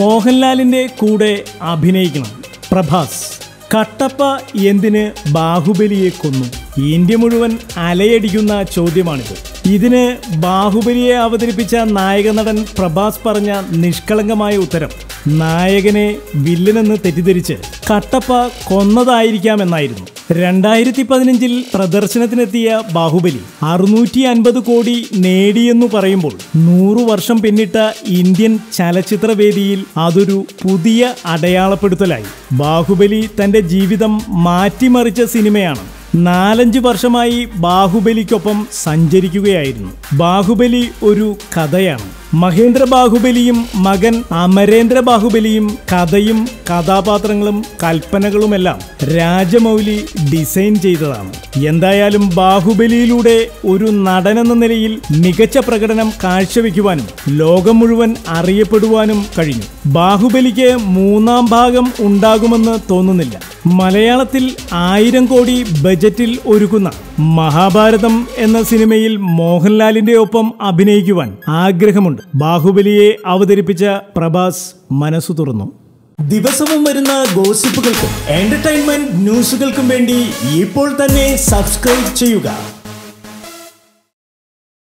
മോഹൻലാലിന്റെ കൂടെ അഭിനയിക്കണം പ്രഭാസ് കട്ടപ്പ എന്തിന് ബാഹുബലിയെ കൊന്നു ഇന്ത്യ മുഴുവൻ അലയടിക്കുന്ന ചോദ്യമാണിത് ഇതിന് ബാഹുബലിയെ അവതരിപ്പിച്ച നായക നടൻ പ്രഭാസ് പറഞ്ഞ നിഷ്കളങ്കമായ ഉത്തരം നായകനെ വില്ലനെന്ന് തെറ്റിദ്ധരിച്ച് കട്ടപ്പ കൊന്നതായിരിക്കാമെന്നായിരുന്നു രണ്ടായിരത്തി പതിനഞ്ചിൽ പ്രദർശനത്തിനെത്തിയ ബാഹുബലി അറുന്നൂറ്റി അൻപത് കോടി നേടിയെന്നു പറയുമ്പോൾ നൂറു വർഷം പിന്നിട്ട ഇന്ത്യൻ ചലച്ചിത്രവേദിയിൽ അതൊരു പുതിയ അടയാളപ്പെടുത്തലായി ബാഹുബലി തന്റെ ജീവിതം മാറ്റിമറിച്ച സിനിമയാണ് നാലഞ്ച് വർഷമായി ബാഹുബലിക്കൊപ്പം സഞ്ചരിക്കുകയായിരുന്നു ബാഹുബലി ഒരു കഥയാണ് മഹേന്ദ്ര ബാഹുബലിയും മകൻ അമരേന്ദ്ര ബാഹുബലിയും കഥയും കഥാപാത്രങ്ങളും കൽപ്പനകളുമെല്ലാം രാജമൗലി ഡിസൈൻ ചെയ്തതാണ് എന്തായാലും ബാഹുബലിയിലൂടെ ഒരു നടനെന്ന നിലയിൽ മികച്ച പ്രകടനം കാഴ്ചവെക്കുവാനും ലോകം മുഴുവൻ അറിയപ്പെടുവാനും കഴിഞ്ഞു ബാഹുബലിക്ക് മൂന്നാം ഭാഗം ഉണ്ടാകുമെന്ന് തോന്നുന്നില്ല മലയാളത്തിൽ ആയിരം കോടി ബജറ്റിൽ ഒരുക്കുന്ന മഹാഭാരതം എന്ന സിനിമയിൽ മോഹൻലാലിന്റെ ഒപ്പം അഭിനയിക്കുവാൻ ആഗ്രഹമുണ്ട് ബാഹുബലിയെ അവതരിപ്പിച്ച പ്രഭാസ് മനസ്സു തുറന്നു ദിവസവും വരുന്ന ഗോസിപ്പുകൾക്കും എന്റർടൈൻമെന്റ് ന്യൂസുകൾക്കും വേണ്ടി ഇപ്പോൾ തന്നെ സബ്സ്ക്രൈബ് ചെയ്യുക